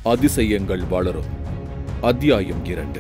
அதிசயங்கள் வளரும் அத்தியாயம் இரண்டு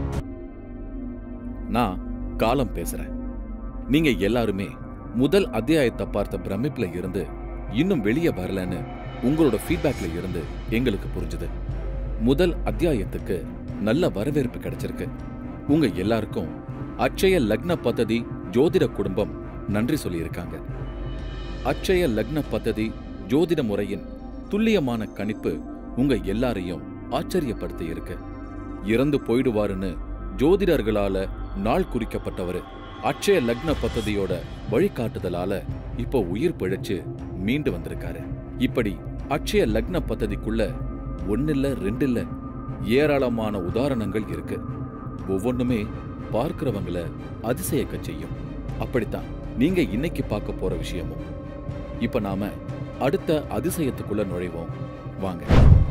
நான் காலம் பேசுறேன் நீங்க எல்லாருமே முதல் அத்தியாயத்தை பார்த்த பிரமிப்புல இருந்து இன்னும் வெளியே வரலன்னு உங்களோட ஃபீட்பேக்ல இருந்து எங்களுக்கு புரிஞ்சுது முதல் அத்தியாயத்துக்கு நல்ல வரவேற்பு கிடைச்சிருக்கு உங்க எல்லாருக்கும் அட்சய லக்ன பദ്ധதி ஜோதிட குடும்பம் நன்றி சொல்லியிருக்காங்க அட்சய லக்ன பദ്ധதி ஜோதிட முறையின் துல்லியமான கணிப்பு உங்க எல்லாரையும் ஆச்சரியப்படுத்தி இருக்கு இறந்து போயிடுவாருன்னு ஜோதிடர்களால நாள் குறிக்கப்பட்டவர் அட்சய லக்ன பദ്ധதியோட வழிகாட்டுதலால இப்போ உயிர் பிழைச்சு மீண்டு வந்திருக்காரு இப்படி அட்சய லக்ன பദ്ധதிக்குள்ள ஒன்னில்ல ரெண்டில்ல ஏராளமான உதாரணங்கள் இருக்கு ஒவ்வொன்றுமே பார்க்கிறவங்கள அதிசயக்க செய்யும் அப்படித்தான் நீங்க இன்னைக்கு பார்க்க போற விஷயமும் இப்ப நாம அடுத்த அதிசயத்துக்குள்ள நுழைவோம் வாங்க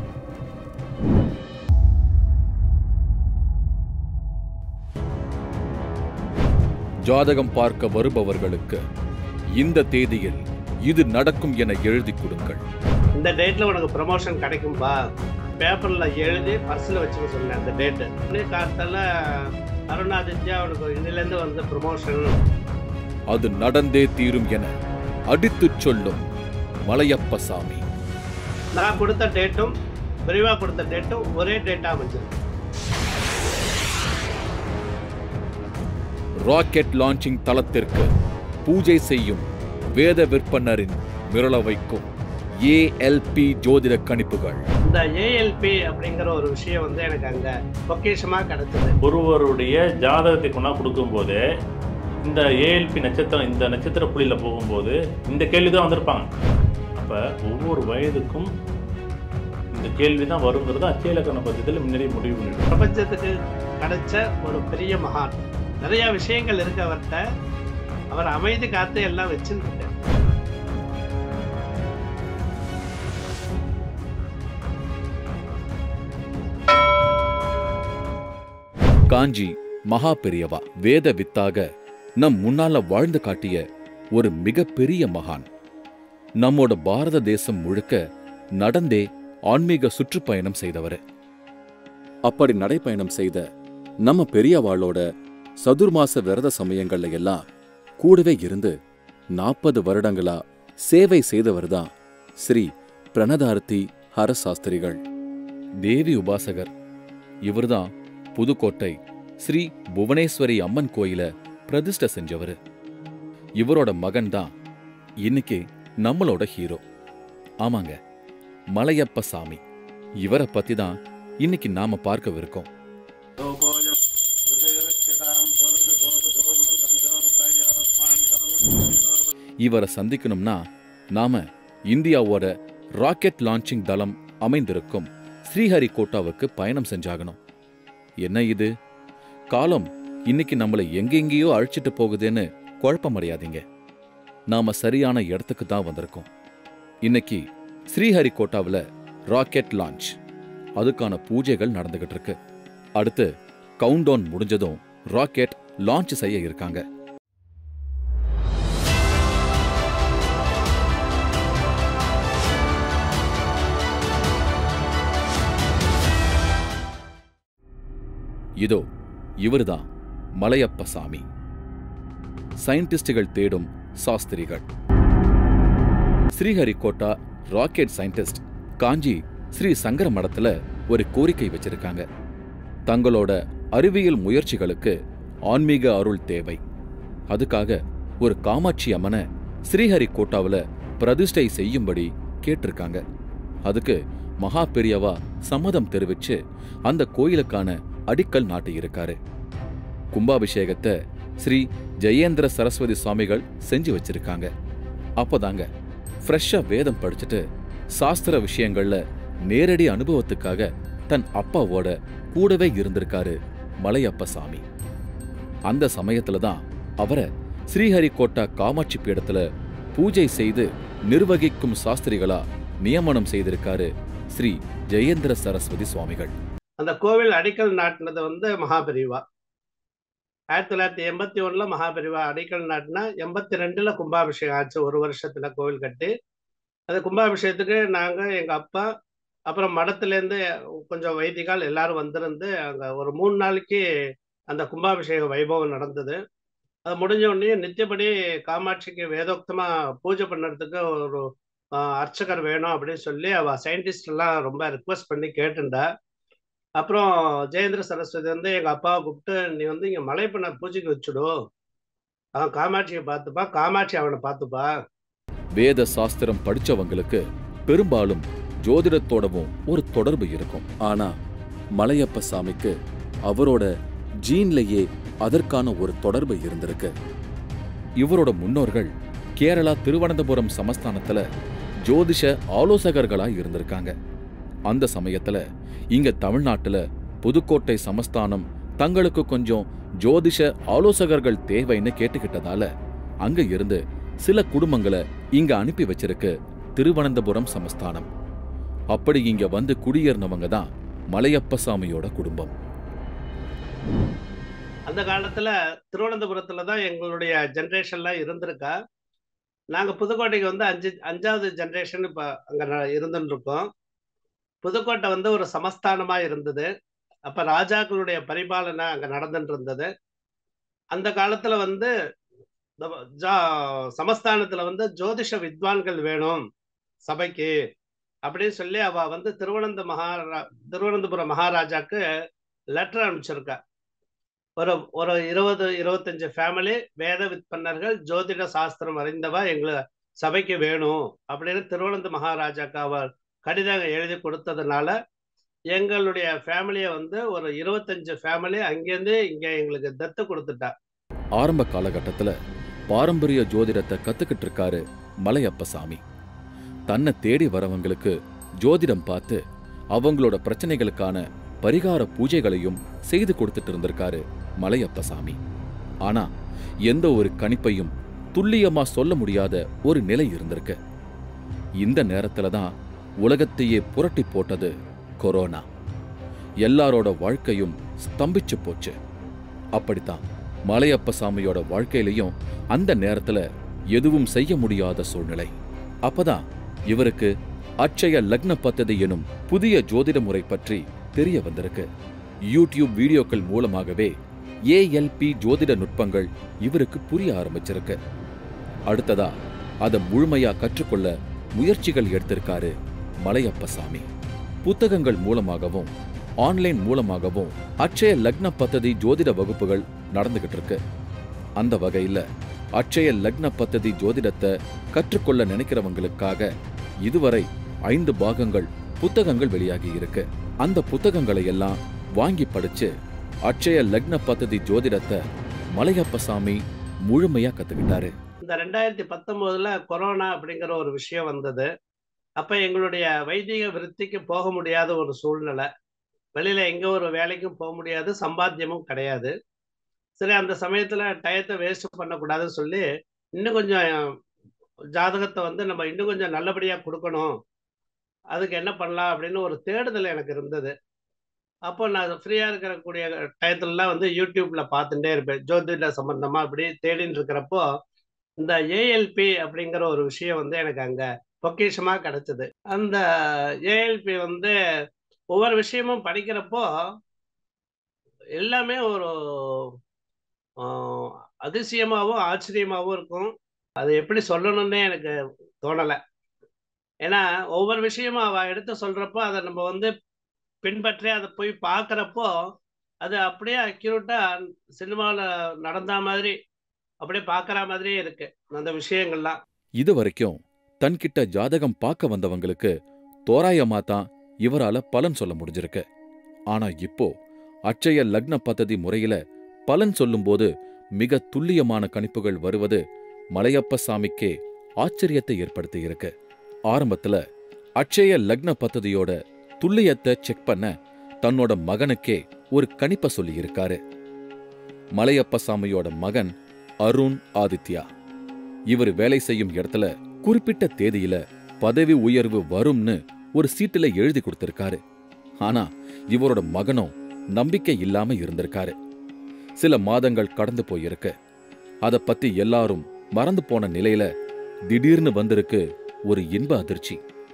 ஜாதகம் பார்க்க வருபவர்களுக்கு இந்த தேதியில் இது நடக்கும் என எழுதி கொடுங்கள் இந்த டேட்ல உனக்கு ப்ரமோஷன் கிடைக்கும்பா பேப்பர்ல எழுதி பர்ஸ்ல வச்சுக்க சொன்னேன் அந்த டேட்டு இன்னே காலத்தால அருணாதித்யா உனக்கு இன்னிலேருந்து வந்து ப்ரமோஷன் அது நடந்தே தீரும் என அடித்துச் சொல்லும் மலையப்ப சாமி நான் கொடுத்த டேட்டும் விரிவா கொடுத்த டேட்டும் ஒரே டேட்டா அமைஞ்சிருக்கு ராக்கெட் லான்ச்சிங் தளத்திற்கு பூஜை செய்யும் வேத விற்பனரின் மிரள வைக்கும் ஏஎல்பி ஜோதிட கணிப்புகள் இந்த ஏஎல்பி அப்படிங்கிற ஒரு விஷயம் வந்து எனக்கு அங்க பொக்கிஷமா கிடைச்சது ஒருவருடைய ஜாதகத்தை கொண்டா கொடுக்கும்போது இந்த ஏஎல்பி நட்சத்திரம் இந்த நட்சத்திர புள்ளியில் போகும்போது இந்த கேள்வி தான் வந்திருப்பாங்க அப்போ ஒவ்வொரு வயதுக்கும் இந்த கேள்வி தான் வருங்கிறது அச்சயலக்கண பத்தியத்தில் முன்னாடியே முடிவு பண்ணிடும் பிரபஞ்சத்துக்கு கிடைச்ச ஒரு பெரிய மகான் நிறைய விஷயங்கள் இருக்கு அவர்கிட்ட அவர் அமைதி காத்து எல்லாம் வச்சுருக்காரு காஞ்சி மகா பெரியவா வேத வித்தாக நம் முன்னால வாழ்ந்து காட்டிய ஒரு மிகப்பெரிய மகான் நம்மோட பாரத தேசம் முழுக்க நடந்தே ஆன்மீக சுற்றுப்பயணம் செய்தவர் அப்படி நடைப்பயணம் செய்த நம்ம பெரியவாளோட சதுர்மாச விரத சமயங்கள்ல எல்லாம் கூடவே இருந்து நாற்பது வருடங்களா சேவை செய்தவர் தான் ஸ்ரீ பிரணதார்த்தி ஹரசாஸ்திரிகள் தேவி உபாசகர் இவர்தான் புதுக்கோட்டை ஸ்ரீ புவனேஸ்வரி அம்மன் கோயில பிரதிஷ்ட செஞ்சவரு இவரோட மகன் தான் இன்னைக்கு நம்மளோட ஹீரோ ஆமாங்க மலையப்ப சாமி இவரை பத்தி தான் இன்னைக்கு நாம பார்க்கவிருக்கோம் இவரை சந்திக்கணும்னா நாம இந்தியாவோட ராக்கெட் லான்ச்சிங் தளம் அமைந்திருக்கும் ஸ்ரீஹரிகோட்டாவுக்கு பயணம் செஞ்சாகணும் என்ன இது காலம் இன்னைக்கு நம்மளை எங்கெங்கேயோ அழைச்சிட்டு போகுதுன்னு குழப்பமடையாதீங்க நாம சரியான இடத்துக்கு தான் வந்திருக்கோம் இன்னைக்கு ஸ்ரீஹரிகோட்டாவில் ராக்கெட் லான்ச் அதுக்கான பூஜைகள் நடந்துகிட்டு இருக்கு அடுத்து கவுண்டவுன் முடிஞ்சதும் ராக்கெட் லான்ச் செய்ய இருக்காங்க இதோ இவர்தான் மலையப்ப சாமி சயின்டிஸ்டுகள் தேடும் சாஸ்திரிகள் ஸ்ரீஹரிகோட்டா ராக்கெட் சயின்டிஸ்ட் காஞ்சி ஸ்ரீ சங்கர மடத்துல ஒரு கோரிக்கை வச்சிருக்காங்க தங்களோட அறிவியல் முயற்சிகளுக்கு ஆன்மீக அருள் தேவை அதுக்காக ஒரு காமாட்சி அம்மனை ஸ்ரீஹரிகோட்டாவுல பிரதிஷ்டை செய்யும்படி கேட்டிருக்காங்க அதுக்கு மகா பெரியவா சம்மதம் தெரிவிச்சு அந்த கோயிலுக்கான அடிக்கல் நாட்டியிருக்காரு கும்பாபிஷேகத்தை ஸ்ரீ ஜெயேந்திர சரஸ்வதி சுவாமிகள் செஞ்சு வச்சிருக்காங்க அப்பதாங்க ஃப்ரெஷ்ஷா வேதம் படிச்சுட்டு சாஸ்திர விஷயங்கள்ல நேரடி அனுபவத்துக்காக தன் அப்பாவோட கூடவே இருந்திருக்காரு மலையப்ப சாமி அந்த சமயத்துல தான் அவரை ஸ்ரீஹரிகோட்டா காமாட்சி பீடத்துல பூஜை செய்து நிர்வகிக்கும் சாஸ்திரிகளா நியமனம் செய்திருக்காரு ஸ்ரீ ஜெயேந்திர சரஸ்வதி சுவாமிகள் அந்த கோவில் அடிக்கல் நாட்டினது வந்து மகாபெரிவா ஆயிரத்தி தொள்ளாயிரத்தி எண்பத்தி ஒண்ணுல மகாபெரிவா அடிக்கல் நாட்டினா எண்பத்தி ரெண்டுல கும்பாபிஷேகம் ஆச்சு ஒரு வருஷத்துல கோவில் கட்டி அது கும்பாபிஷேகத்துக்கு நாங்க எங்க அப்பா அப்புறம் மடத்துலேருந்து கொஞ்சம் வைதிகால் எல்லாரும் வந்திருந்து அங்கே ஒரு மூணு நாளைக்கு அந்த கும்பாபிஷேக வைபவம் நடந்தது அது முடிஞ்ச உடனே நித்தியப்படி காமாட்சிக்கு வேதோக்தமாக பூஜை பண்ணுறதுக்கு ஒரு ஆஹ், அர்ச்சகர் வேணும் அப்படின்னு சொல்லி அவ சயின்டிஸ்ட் எல்லாம் ரொம்ப ரிக்வஸ்ட் பண்ணி கேட்டுண்டா அப்புறம் ஜெயேந்திர சரஸ்வதி வந்து எங்கள் அப்பாவை கூப்பிட்டு நீ வந்து இங்கே மலைப்பண்ண பூஜைக்கு வச்சுடு அவன் காமாட்சியை பார்த்துப்பா காமாட்சி அவனை பார்த்துப்பா வேத சாஸ்திரம் படிச்சவங்களுக்கு பெரும்பாலும் ஜோதிடத்தோடவும் ஒரு தொடர்பு இருக்கும் ஆனா மலையப்ப சாமிக்கு அவரோட ஜீன்லயே அதற்கான ஒரு தொடர்பு இருந்திருக்கு இவரோட முன்னோர்கள் கேரளா திருவனந்தபுரம் சமஸ்தானத்துல ஜோதிஷ ஆலோசகர்களா இருந்திருக்காங்க அந்த சமயத்துல இங்க தமிழ்நாட்டுல புதுக்கோட்டை சமஸ்தானம் தங்களுக்கு கொஞ்சம் ஜோதிஷ ஆலோசகர்கள் தேவைன்னு கேட்டுக்கிட்டதால அங்க இருந்து சில குடும்பங்களை இங்க அனுப்பி வச்சிருக்கு திருவனந்தபுரம் சமஸ்தானம் அப்படி இங்க வந்து குடியேறினவங்க தான் மலையப்ப சாமியோட குடும்பம் அந்த காலத்தில் திருவனந்தபுரத்தில் தான் எங்களுடைய ஜென்ரேஷன்லாம் இருந்திருக்கா நாங்கள் புதுக்கோட்டைக்கு வந்து அஞ்சு அஞ்சாவது ஜென்ரேஷன் இப்போ அங்கே இருந்துட்டு இருக்கோம் புதுக்கோட்டை வந்து ஒரு சமஸ்தானமாக இருந்தது அப்போ ராஜாக்களுடைய பரிபாலனை அங்கே நடந்துட்டு இருந்தது அந்த காலத்தில் வந்து இந்த ஜா- சமஸ்தானத்துல வந்து ஜோதிஷ வித்வான்கள் வேணும் சபைக்கு அப்படின்னு சொல்லி அவ வந்து திருவனந்த மகாரா திருவனந்தபுரம் மகாராஜாக்கு லெட்டர் அனுப்பிச்சிருக்கா ஒரு ஒரு இருபது இருபத்தஞ்சு ஃபேமிலி வேத விற்பன்னர்கள் ஜோதிட சாஸ்திரம் அறிந்தவா எங்களை சபைக்கு வேணும் அப்படின்னு திருவனந்த மகாராஜாக்கு அவர் கடிதம் எழுதி கொடுத்ததுனால எங்களுடைய ஃபேமிலியை வந்து ஒரு இருபத்தஞ்சு ஃபேமிலி அங்கேருந்து இங்கே எங்களுக்கு தத்து கொடுத்துட்டா ஆரம்ப காலகட்டத்துல பாரம்பரிய ஜோதிடத்தை கத்துக்கிட்டு இருக்காரு மலையப்ப சாமி தன்னை தேடி வரவங்களுக்கு ஜோதிடம் பார்த்து அவங்களோட பிரச்சனைகளுக்கான பரிகார பூஜைகளையும் செய்து கொடுத்துட்டு இருந்திருக்காரு மலையப்ப சாமி ஆனா எந்த ஒரு கணிப்பையும் துல்லியமா சொல்ல முடியாத ஒரு நிலை இருந்திருக்கு இந்த நேரத்துல தான் உலகத்தையே புரட்டி போட்டது கொரோனா எல்லாரோட வாழ்க்கையும் ஸ்தம்பிச்சு போச்சு அப்படித்தான் மலையப்ப சாமியோட வாழ்க்கையிலையும் அந்த நேரத்துல எதுவும் செய்ய முடியாத சூழ்நிலை அப்பதான் இவருக்கு அட்சய லக்ன பத்ததி எனும் புதிய ஜோதிட முறை பற்றி தெரிய வந்திருக்கு யூடியூப் வீடியோக்கள் மூலமாகவே ஏஎல்பி ஜோதிட நுட்பங்கள் இவருக்கு புரிய ஆரம்பிச்சிருக்கு அடுத்ததா அதை முழுமையா கற்றுக்கொள்ள முயற்சிகள் எடுத்திருக்காரு மலையப்ப சாமி புத்தகங்கள் மூலமாகவும் ஆன்லைன் மூலமாகவும் அட்சய லக்ன பத்ததி ஜோதிட வகுப்புகள் நடந்துகிட்டு இருக்கு அந்த வகையில அட்சய லக்ன பத்ததி ஜோதிடத்தை கற்றுக்கொள்ள நினைக்கிறவங்களுக்காக இதுவரை ஐந்து பாகங்கள் புத்தகங்கள் வெளியாகி இருக்கு அந்த புத்தகங்களை எல்லாம் வாங்கி படிச்சு அட்சய லக்ன பத்ததி ஜோதிடத்தை மலையப்ப சாமி முழுமையா கத்துக்கிட்டாரு இந்த ரெண்டாயிரத்தி பத்தொன்பதுல கொரோனா அப்படிங்கிற ஒரு விஷயம் வந்தது அப்ப எங்களுடைய வைதிக விருத்திக்கு போக முடியாத ஒரு சூழ்நிலை வெளியில எங்க ஒரு வேலைக்கும் போக முடியாது சம்பாத்தியமும் கிடையாது சரி அந்த சமயத்துல டயத்தை வேஸ்ட் பண்ணக்கூடாதுன்னு சொல்லி இன்னும் கொஞ்சம் ஜாதகத்தை வந்து நம்ம இன்னும் கொஞ்சம் நல்லபடியா கொடுக்கணும் அதுக்கு என்ன பண்ணலாம் அப்படின்னு ஒரு தேடுதல் எனக்கு இருந்தது அப்போ நான் ஃப்ரீயாக இருக்கக்கூடிய டயத்துலலாம் வந்து யூடியூப்ல பார்த்துட்டே இருப்பேன் ஜோதிட சம்பந்தமா அப்படி தேடின்னு இருக்கிறப்போ இந்த ஏஎல்பி அப்படிங்கிற ஒரு விஷயம் வந்து எனக்கு அங்க பொக்கிஷமா கிடைச்சது அந்த ஏஎல்பி வந்து ஒவ்வொரு விஷயமும் படிக்கிறப்போ எல்லாமே ஒரு ஆஹ், அதிசயமாவும் ஆச்சரியமாவும் இருக்கும் அது எப்படி சொல்லணும்னே எனக்கு தோணலை ஏன்னா ஒவ்வொரு விஷயமும் அவ எடுத்து சொல்றப்போ அதை நம்ம வந்து பின்பற்றி அதை போய் பார்க்குறப்போ அது அப்படியே அக்யூரேட்டா சினிமாவில் நடந்த மாதிரி அப்படியே பார்க்குற மாதிரியே இருக்கு அந்த விஷயங்கள்லாம் இது வரைக்கும் தன்கிட்ட ஜாதகம் பார்க்க வந்தவங்களுக்கு தோராயமா தான் இவரால பலன் சொல்ல முடிஞ்சிருக்கு ஆனா இப்போ அட்சய லக்ன பத்ததி முறையில பலன் சொல்லும்போது மிக துல்லியமான கணிப்புகள் வருவது மலையப்ப சாமிக்கே ஆச்சரியத்தை ஏற்படுத்தி இருக்கு ஆரம்பத்துல அட்சய லக்ன பத்ததியோட துல்லியத்தை செக் பண்ண தன்னோட மகனுக்கே ஒரு கணிப்பை சொல்லி இருக்காரு மலையப்ப சாமியோட மகன் அருண் ஆதித்யா இவர் வேலை செய்யும் இடத்துல குறிப்பிட்ட தேதியில பதவி உயர்வு வரும்னு ஒரு சீட்டுல எழுதி கொடுத்திருக்காரு ஆனா இவரோட மகனும் நம்பிக்கை இல்லாம இருந்திருக்காரு சில மாதங்கள் கடந்து போயிருக்கு அத பத்தி எல்லாரும் மறந்து போன நிலையில திடீர்னு வந்திருக்கு ஒரு இன்ப அதிர்ச்சி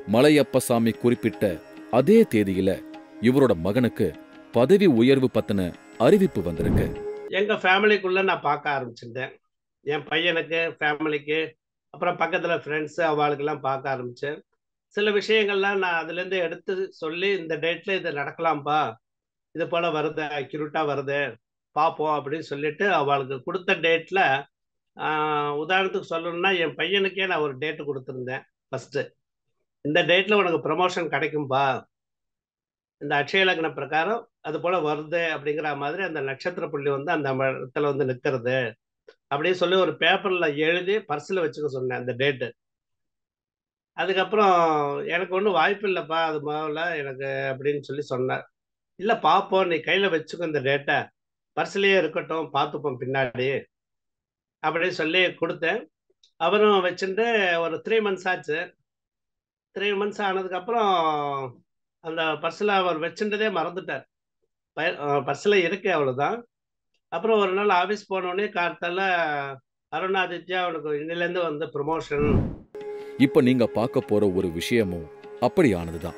மலையப்பசாமி குறிப்பிட்ட அதே தேதியில இவரோட மகனுக்கு பதவி உயர்வு பத்தின அறிவிப்பு வந்திருக்கு எங்க ஃபேமிலிக்குள்ள நான் பார்க்க ஆரம்பிச்சிருந்தேன் என் பையனுக்கு ஃபேமிலிக்கு அப்புறம் பக்கத்துல ஃப்ரெண்ட்ஸ் அவளுக்கெல்லாம் பார்க்க ஆரம்பிச்சேன் சில விஷயங்கள்லாம் நான் அதுலேருந்து எடுத்து சொல்லி இந்த டேட்ல இது நடக்கலாம்ப்பா இது போல வருது அக்யூரேட்டா வருது பார்ப்போம் அப்படின்னு சொல்லிட்டு அவளுக்கு கொடுத்த டேட்ல உதாரணத்துக்கு சொல்லணும்னா என் பையனுக்கே நான் ஒரு டேட்டு கொடுத்துருந்தேன் ஃபர்ஸ்ட் இந்த டேட்ல உனக்கு ப்ரமோஷன் கிடைக்கும்பா இந்த அட்சய லக்ன பிரகாரம் அது போல வருது அப்படிங்கிற மாதிரி அந்த நட்சத்திர புள்ளி வந்து அந்த இடத்துல வந்து நிற்கிறது அப்படின்னு சொல்லி ஒரு பேப்பர்ல எழுதி பர்ஸில் வச்சுக்க சொன்னேன் அந்த டேட்டு அதுக்கப்புறம் எனக்கு ஒன்றும் வாய்ப்பு இல்லைப்பா அது முதல்ல எனக்கு அப்படின்னு சொல்லி சொன்னேன் இல்லை பார்ப்போம் நீ கையில் வச்சுக்கோ இந்த டேட்டை பர்ஸ்லேயே இருக்கட்டும் பார்த்துப்போம் பின்னாடி அப்படின்னு சொல்லி கொடுத்தேன் அவரும் வச்சுட்டு ஒரு த்ரீ மந்த்ஸ் ஆச்சு த்ரீ மந்த்ஸ் ஆனதுக்கப்புறம் அந்த பர்ஸில் அவர் வச்சுட்டதே மறந்துட்டார் பர்ஸில் இருக்கு அவ்வளோதான் அப்புறம் ஒரு நாள் ஆஃபீஸ் போனோடனே கார்த்தால அருணாதித்யா அவனுக்கு இன்னிலேருந்து வந்து ப்ரொமோஷன் இப்ப நீங்க பார்க்க போற ஒரு விஷயமும் அப்படியானதுதான்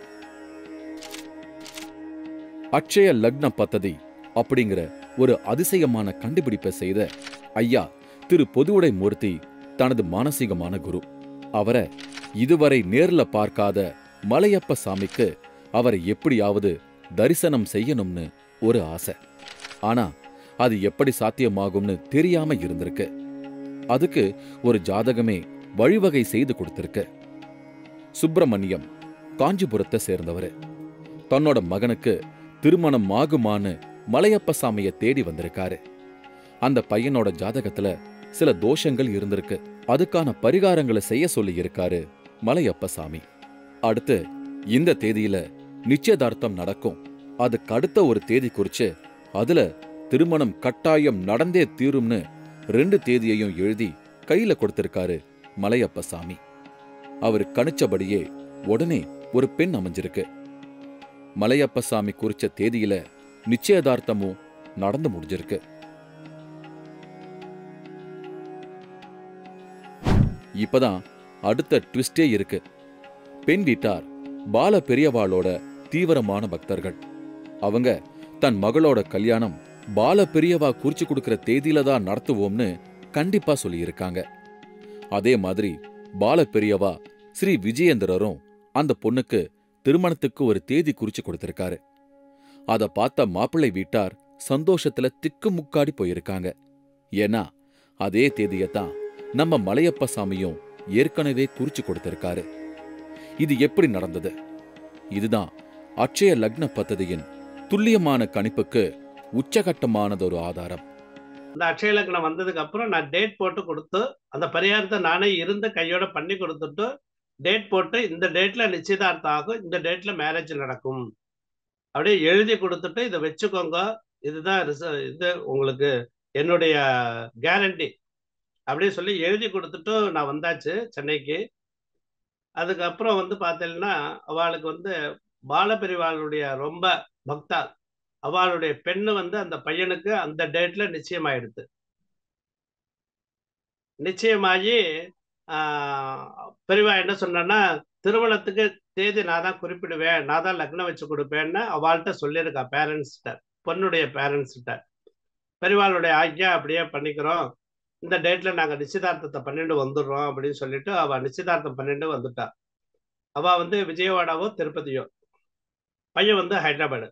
அட்சய லக்ன பத்ததி அப்படிங்கிற ஒரு அதிசயமான கண்டுபிடிப்பை செய்த ஐயா திரு பொதுவுடை மூர்த்தி தனது மானசீகமான குரு அவரை இதுவரை நேர்ல பார்க்காத மலையப்ப சாமிக்கு அவரை எப்படியாவது தரிசனம் செய்யணும்னு ஒரு ஆசை ஆனா அது எப்படி சாத்தியமாகும்னு தெரியாம இருந்திருக்கு அதுக்கு ஒரு ஜாதகமே வழிவகை செய்து கொடுத்திருக்கு சுப்பிரமணியம் காஞ்சிபுரத்தை சேர்ந்தவர் தன்னோட மகனுக்கு திருமணம் ஆகுமான்னு மலையப்ப சாமியை தேடி வந்திருக்காரு அந்த பையனோட ஜாதகத்துல சில தோஷங்கள் இருந்திருக்கு அதுக்கான பரிகாரங்களை செய்ய சொல்லி இருக்காரு மலையப்ப சாமி அடுத்து இந்த தேதியில நிச்சயதார்த்தம் நடக்கும் அதுக்கு அடுத்த ஒரு தேதி குறிச்சு அதுல திருமணம் கட்டாயம் நடந்தே தீரும்னு ரெண்டு தேதியையும் எழுதி கையில கொடுத்திருக்காரு மலையப்ப சாமி அவர் கணிச்சபடியே உடனே ஒரு பெண் அமைஞ்சிருக்கு மலையப்ப சாமி குறிச்ச தேதியில நிச்சயதார்த்தமும் நடந்து முடிஞ்சிருக்கு இப்பதான் அடுத்த ட்விஸ்டே இருக்கு பெண் வீட்டார் பால பெரியவாளோட தீவிரமான பக்தர்கள் அவங்க தன் மகளோட கல்யாணம் பால பெரியவா குறிச்சு கொடுக்கிற தேதியில தான் நடத்துவோம்னு கண்டிப்பா சொல்லியிருக்காங்க அதே மாதிரி பால பெரியவா ஸ்ரீ விஜயேந்திரரும் அந்த பொண்ணுக்கு திருமணத்துக்கு ஒரு தேதி குறிச்சு கொடுத்திருக்காரு அத பார்த்த மாப்பிள்ளை வீட்டார் சந்தோஷத்துல திக்கு முக்காடி போயிருக்காங்க ஏன்னா அதே தேதியத்தான் நம்ம மலையப்ப சாமியும் ஏற்கனவே குறிச்சு கொடுத்திருக்காரு இது எப்படி நடந்தது இதுதான் அட்சய லக்ன பத்ததியின் துல்லியமான கணிப்புக்கு உச்சகட்டமானதொரு ஆதாரம் இந்த அட்சய லக்னம் வந்ததுக்கு அப்புறம் நான் டேட் போட்டு கொடுத்து அந்த பரிகாரத்தை நானே இருந்து கையோட பண்ணி கொடுத்துட்டு டேட் போட்டு இந்த டேட்ல நிச்சயதார்த்தம் ஆகும் இந்த டேட்ல மேரேஜ் நடக்கும் அப்படியே எழுதி கொடுத்துட்டு இதை வச்சுக்கோங்க இதுதான் ரிச- இது உங்களுக்கு என்னுடைய கேரண்டி அப்படியே சொல்லி எழுதி கொடுத்துட்டு நான் வந்தாச்சு சென்னைக்கு அதுக்கப்புறம் வந்து பார்த்தீங்கன்னா அவளுக்கு வந்து பாலபெரிவாளுடைய ரொம்ப பக்தா அவளுடைய பெண்ணு வந்து அந்த பையனுக்கு அந்த டேட்ல நிச்சயமாயிடுது நிச்சயமாகி ஆஹ், பெரியவா என்ன சொன்னா திருமணத்துக்கு தேதி நான் தான் குறிப்பிடுவேன் நான் தான் லக்னம் வச்சு கொடுப்பேன்னு அவள்கிட்ட சொல்லியிருக்கா பேரண்ட்ஸ்கிட்ட பொண்ணுடைய பேரண்ட்ஸ்கிட்ட பெரியவாளுடைய ஆக்கியா அப்படியே பண்ணிக்கிறோம் இந்த டேட்ல நாங்க நிச்சயதார்த்தத்தை பண்ணிட்டு வந்துடுறோம் அப்படின்னு சொல்லிட்டு அவ நிச்சயதார்த்தம் பண்ணிட்டு வந்துட்டா அவ வந்து விஜயவாடாவோ திருப்பதியோ பையன் வந்து ஹைதராபாடு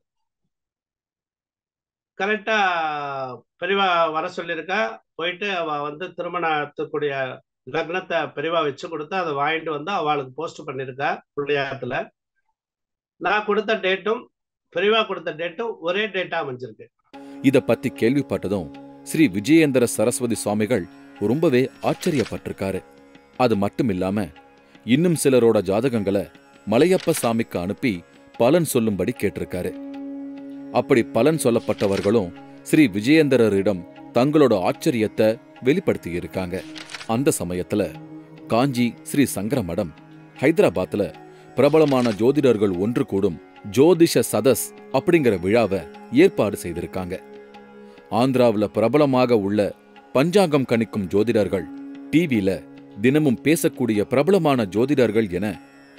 கரெக்டா பெரியவா வர சொல்லியிருக்கா போயிட்டு அவ வந்து திருமணத்துக்குரிய லக்னத்தை பெரியவா வச்சு கொடுத்து அதை வாங்கிட்டு வந்து அவளுக்கு போஸ்ட் பண்ணியிருக்கா பிள்ளையாத்துல நான் கொடுத்த டேட்டும் பெரியவா கொடுத்த டேட்டும் ஒரே டேட்டா அமைஞ்சிருக்கு இத பத்தி கேள்விப்பட்டதும் ஸ்ரீ விஜயேந்திர சரஸ்வதி சுவாமிகள் ரொம்பவே ஆச்சரியப்பட்டிருக்காரு அது மட்டும் இல்லாம இன்னும் சிலரோட ஜாதகங்களை மலையப்ப சாமிக்கு அனுப்பி பலன் சொல்லும்படி கேட்டிருக்காரு அப்படி பலன் சொல்லப்பட்டவர்களும் ஸ்ரீ விஜயேந்திரரிடம் தங்களோட ஆச்சரியத்தை வெளிப்படுத்தி இருக்காங்க அந்த சமயத்துல காஞ்சி ஸ்ரீ சங்கர மடம் ஹைதராபாத்ல பிரபலமான ஜோதிடர்கள் ஒன்று கூடும் ஜோதிஷ சதஸ் அப்படிங்கிற விழாவை ஏற்பாடு செய்திருக்காங்க ஆந்திராவுல பிரபலமாக உள்ள பஞ்சாங்கம் கணிக்கும் ஜோதிடர்கள் டிவில தினமும் பேசக்கூடிய பிரபலமான ஜோதிடர்கள் என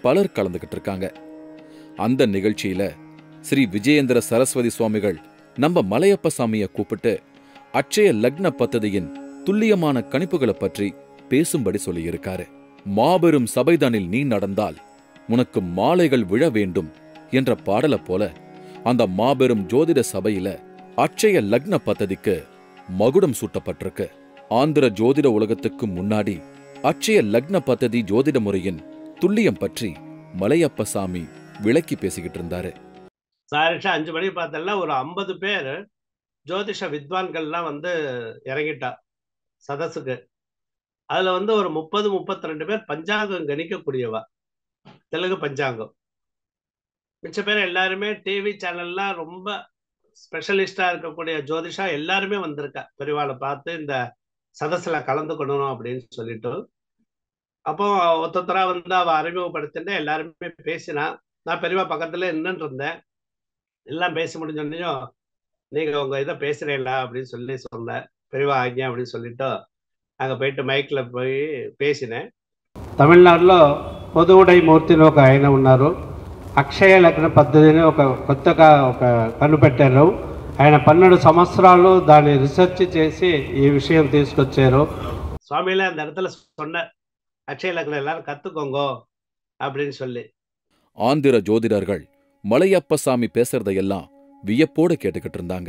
பலர் கலந்துகிட்டு இருக்காங்க அந்த நிகழ்ச்சியில ஸ்ரீ விஜயேந்திர சரஸ்வதி சுவாமிகள் நம்ம மலையப்ப சாமியை கூப்பிட்டு அட்சய லக்ன பத்ததியின் துல்லியமான கணிப்புகளை பற்றி பேசும்படி சொல்லியிருக்காரு மாபெரும் சபைதனில் நீ நடந்தால் உனக்கு மாலைகள் விழ வேண்டும் என்ற பாடல போல அந்த மாபெரும் ஜோதிட சபையில அட்சய லக்ன பத்ததிக்கு மகுடம் சூட்டப்பட்டிருக்கு ஆந்திர ஜோதிட உலகத்துக்கு முன்னாடி அட்சய லக்ன பத்ததி ஜோதிட முறையின் துல்லியம் பற்றி மலையப்ப சாமி விளக்கி பேசிக்கிட்டு இருந்தாரு சாரிஷா அஞ்சு மணி பார்த்தோம்னா ஒரு ஐம்பது பேர் ஜோதிஷ வித்வான்கள்லாம் வந்து இறங்கிட்டா சதஸுக்கு அதுல வந்து ஒரு முப்பது முப்பத்தி ரெண்டு பேர் பஞ்சாங்கம் கணிக்கக்கூடியவா தெலுங்கு பஞ்சாங்கம் மிச்ச பேர் எல்லாருமே டிவி சேனல்லாம் ரொம்ப ஸ்பெஷலிஸ்டா இருக்கக்கூடிய ஜோதிஷா எல்லாருமே வந்திருக்கா பெரியவாளை பார்த்து இந்த சதஸ்ல கலந்துக்கணும் அப்படின்னு சொல்லிட்டு அப்போ ஒத்தொத்தரா வந்து அவ அறிமுகப்படுத்திட்டு எல்லாருமே பேசினா நான் பெரியவா பக்கத்துல நின்றுட்டு இருந்தேன் எல்லாம் பேசி முடிஞ்சோடனையும் நீங்க உங்க இதை பேசுறீங்களா அப்படின்னு சொல்லி சொன்னேன் பெரியவா ஆகியா அப்படின்னு சொல்லிட்டு அங்கே పోయిட்டு మైక్లో పోయి పేసినాయి తమిళనాడులో పొదువుడై మూర్తిని ఒక ఆయన ఉన్నారు అక్షయ లగ్న పద్ధతిని ఒక కొత్తగా ఒక కనిపెట్టారు ఆయన పన్నెండు సంవత్సరాలు దాన్ని రీసెర్చ్ చేసి ఈ విషయం తీసుకొచ్చారు சுவாமியில அந்த இடத்துல சொன்ன அக்ஷய லக்னம் எல்லாரும் கத்துக்கோங்க அப்படின்னு சொல்லி ஆந்திர ஜோதிடர்கள் மலையப்ப சாமி பேசுறதையெல்லாம் வியப்போடு கேட்டுக்கிட்டு இருந்தாங்க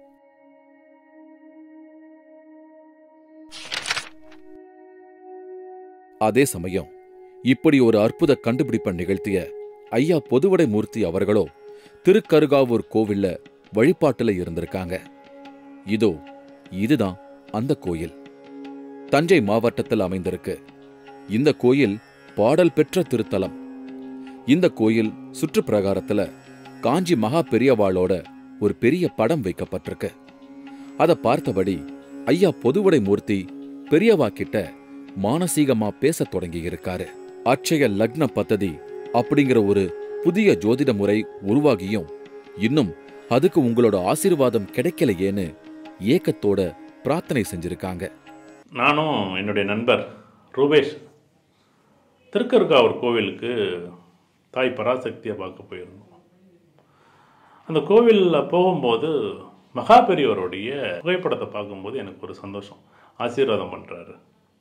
அதே சமயம் இப்படி ஒரு அற்புத கண்டுபிடிப்பை நிகழ்த்திய ஐயா பொதுவடை மூர்த்தி அவர்களோ திருக்கருகாவூர் கோவில்ல வழிபாட்டுல இருந்திருக்காங்க இதோ இதுதான் அந்த கோயில் தஞ்சை மாவட்டத்தில் அமைந்திருக்கு இந்த கோயில் பாடல் பெற்ற திருத்தலம் இந்த கோயில் சுற்றுப்பிரகாரத்துல காஞ்சி மகா பெரியவாளோட ஒரு பெரிய படம் வைக்கப்பட்டிருக்கு அதை பார்த்தபடி ஐயா பொதுவடை மூர்த்தி பெரியவா கிட்ட மானசீகமா பேசத் தொடங்கி இருக்காரு அட்சய லக்ன பத்ததி அப்படிங்கிற ஒரு புதிய ஜோதிட முறை உருவாகியும் இன்னும் அதுக்கு உங்களோட ஆசீர்வாதம் கிடைக்கலையேன்னு ஏக்கத்தோட பிரார்த்தனை செஞ்சிருக்காங்க நானும் என்னுடைய நண்பர் ரூபேஷ் திருக்கருக்காவூர் கோவிலுக்கு தாய் பராசக்தியை பார்க்க போயிருந்தோம் அந்த கோவிலில் போகும்போது மகா பெரியவருடைய புகைப்படத்தை பார்க்கும்போது எனக்கு ஒரு சந்தோஷம் ஆசீர்வாதம் பண்ணுறாரு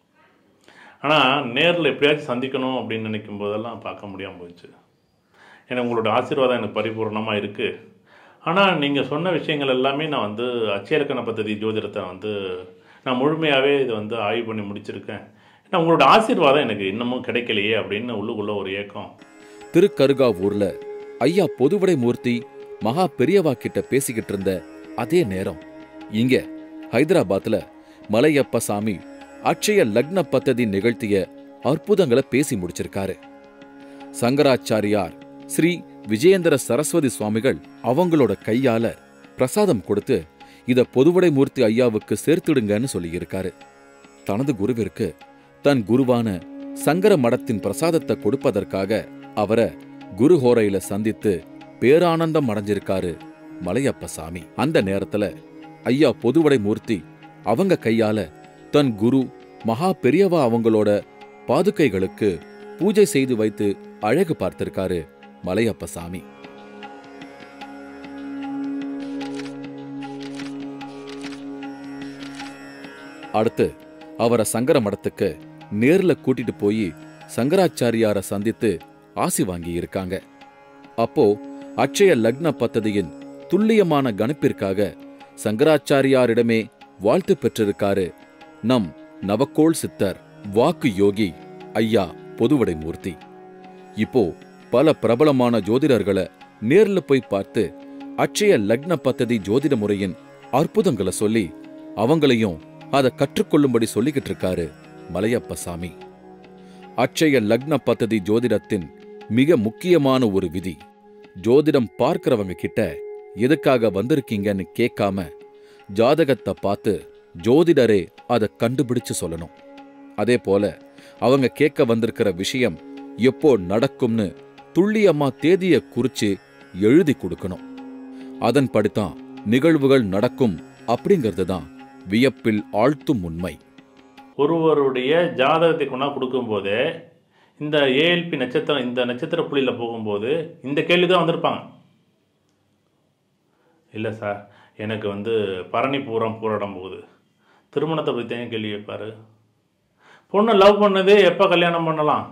ஆனால் நேரில் எப்படியாச்சும் சந்திக்கணும் அப்படின்னு நினைக்கும் போதெல்லாம் பார்க்க முடியாமல் போச்சு ஏன்னா உங்களோட ஆசீர்வாதம் எனக்கு பரிபூர்ணமாக இருக்குது ஆனால் நீங்கள் சொன்ன விஷயங்கள் எல்லாமே நான் வந்து அச்சயலக்கண பദ്ധதி ஜோதிடத்தை வந்து நான் முழுமையாகவே இதை வந்து ஆய்வு பண்ணி முடிச்சிருக்கேன் ஏன்னா உங்களோட ஆசீர்வாதம் எனக்கு இன்னமும் கிடைக்கலையே அப்படின்னு உள்ளுக்குள்ள ஒரு ஏக்கம் திருக்கருகாவூர்ல ஐயா பொதுவடை மூர்த்தி மகா பெரியவா கிட்ட பேசிக்கிட்டு இருந்த அதே நேரம் இங்க ஹைதராபாத்ல மலையப்ப சாமி அட்சய லக்ன பத்ததி நிகழ்த்திய அற்புதங்களை பேசி முடிச்சிருக்காரு சங்கராச்சாரியார் ஸ்ரீ விஜயேந்திர சரஸ்வதி சுவாமிகள் அவங்களோட கையால பிரசாதம் கொடுத்து இத பொதுவடை மூர்த்தி ஐயாவுக்கு சேர்த்துடுங்கன்னு சொல்லியிருக்காரு தனது குருவிற்கு தன் குருவான சங்கர மடத்தின் பிரசாதத்தை கொடுப்பதற்காக அவரை குருஹோரையில சந்தித்து பேரானந்தம் அடைஞ்சிருக்காரு மலையப்ப சாமி அந்த நேரத்துல ஐயா பொதுவடை மூர்த்தி அவங்க கையால தன் குரு மகா பெரியவா அவங்களோட பாதுகைகளுக்கு பூஜை செய்து வைத்து அழகு பார்த்திருக்காரு மலையப்ப சாமி அடுத்து அவரை சங்கர மடத்துக்கு நேர்ல கூட்டிட்டு போய் சங்கராச்சாரியார சந்தித்து ஆசி வாங்கி இருக்காங்க அப்போ அட்சய லக்ன பத்ததியின் துல்லியமான கணிப்பிற்காக சங்கராச்சாரியாரிடமே வாழ்த்து பெற்றிருக்காரு நம் நவக்கோள் சித்தர் வாக்கு யோகி ஐயா பொதுவடை மூர்த்தி இப்போ பல பிரபலமான ஜோதிடர்களை நேர்ல போய் பார்த்து அட்சய லக்ன பத்ததி ஜோதிட முறையின் அற்புதங்களை சொல்லி அவங்களையும் அதை கற்றுக்கொள்ளும்படி சொல்லிக்கிட்டு இருக்காரு மலையப்ப சாமி அட்சய லக்ன பத்ததி ஜோதிடத்தின் மிக முக்கியமான ஒரு விதி ஜோதிடம் பார்க்கறவங்க கிட்ட எதுக்காக வந்திருக்கீங்கன்னு கேட்காம ஜாதகத்தை பார்த்து ஜோதிடரே அதை கண்டுபிடிச்சு சொல்லணும் அதே போல அவங்க கேட்க வந்திருக்கிற விஷயம் எப்போ நடக்கும்னு துல்லியமா தேதிய குறிச்சு எழுதி கொடுக்கணும் அதன்படித்தான் நிகழ்வுகள் நடக்கும் அப்படிங்கிறது தான் வியப்பில் ஆழ்த்தும் உண்மை ஒருவருடைய ஜாதகத்தை கொண்டா கொடுக்கும்போதே இந்த ஏஎல்பி நட்சத்திரம் இந்த நட்சத்திர புள்ளியில் போகும்போது இந்த கேள்வி தான் வந்திருப்பாங்க இல்லை சார் எனக்கு வந்து பரணி பூரம் பூரடம் போகுது திருமணத்தை பற்றி ஏன் கேள்வி கேட்பாரு பொண்ணு லவ் பண்ணதே எப்போ கல்யாணம் பண்ணலாம்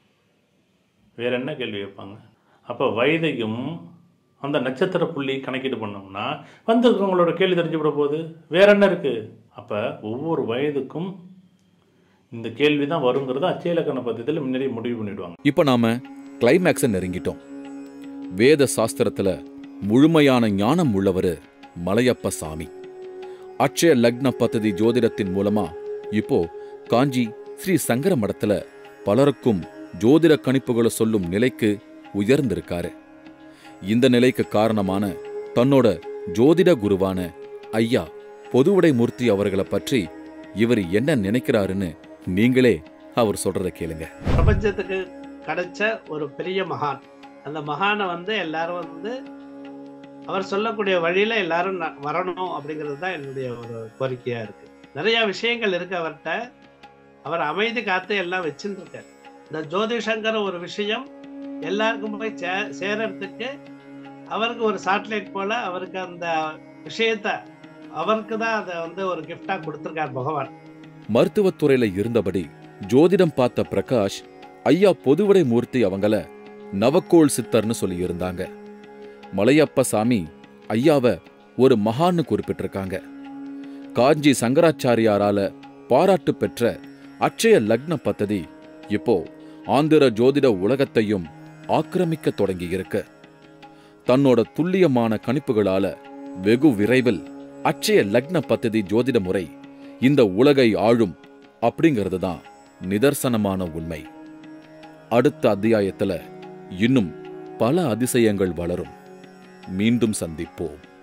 வேற என்ன கேள்வி கேட்பாங்க அப்போ வயதையும் அந்த நட்சத்திர புள்ளி கணக்கீடு பண்ணோம்னா வந்திருக்கவங்களோட கேள்வி தெரிஞ்சு விட போகுது வேற என்ன இருக்குது அப்போ ஒவ்வொரு வயதுக்கும் இந்த கேள்வி தான் வருங்கிறத அச்சய இலக்கண பத்தியத்தில் முன்னாடியே முடிவு பண்ணிடுவாங்க இப்ப நாம கிளைமேக்ஸை நெருங்கிட்டோம் வேத சாஸ்திரத்துல முழுமையான ஞானம் உள்ளவரு மலையப்ப சாமி அட்சய லக்ன பத்ததி ஜோதிடத்தின் மூலமா இப்போ காஞ்சி ஸ்ரீ சங்கர மடத்துல பலருக்கும் ஜோதிட கணிப்புகளை சொல்லும் நிலைக்கு உயர்ந்திருக்காரு இந்த நிலைக்கு காரணமான தன்னோட ஜோதிட குருவான ஐயா பொதுவுடை மூர்த்தி அவர்களை பற்றி இவர் என்ன நினைக்கிறாருன்னு நீங்களே அவர் சொல்றத கேளுங்க பிரபஞ்சத்துக்கு கிடைச்ச ஒரு பெரிய மகான் அந்த மகானை வந்து எல்லாரும் வந்து அவர் சொல்லக்கூடிய வழியில எல்லாரும் ந- வரணும் அப்படிங்கிறது தான் என்னுடைய ஒரு கோரிக்கையா இருக்கு நிறைய விஷயங்கள் இருக்கு அவர்கிட்ட அவர் அமைதி காத்து எல்லாம் வச்சுட்டு இருக்கார் இந்த ஜோதிஷங்கிற ஒரு விஷயம் எல்லாருக்கும் போய் சே சேரறதுக்கு அவருக்கு ஒரு சாட்டிலைட் போல அவருக்கு அந்த விஷயத்த அவருக்கு தான் அதை வந்து ஒரு gift-ஆ கொடுத்துருக்கார் பகவான் மருத்துவத்துறையில இருந்தபடி ஜோதிடம் பார்த்த பிரகாஷ் ஐயா பொதுவுடை மூர்த்தி அவங்கள நவக்கோள் சித்தர்னு சொல்லி இருந்தாங்க மலையப்ப சாமி ஐயாவ ஒரு மகான்னு குறிப்பிட்டிருக்காங்க காஞ்சி சங்கராச்சாரியாரால பாராட்டு பெற்ற அட்சய லக்ன பத்ததி இப்போ ஆந்திர ஜோதிட உலகத்தையும் ஆக்கிரமிக்க தொடங்கியிருக்கு தன்னோட துல்லியமான கணிப்புகளால வெகு விரைவில் அட்சய லக்ன பத்ததி ஜோதிட முறை இந்த உலகை ஆளும் அப்படிங்கிறது தான் நிதர்சனமான உண்மை அடுத்த அத்தியாயத்துல இன்னும் பல அதிசயங்கள் வளரும் மீண்டும் சந்திப்போம்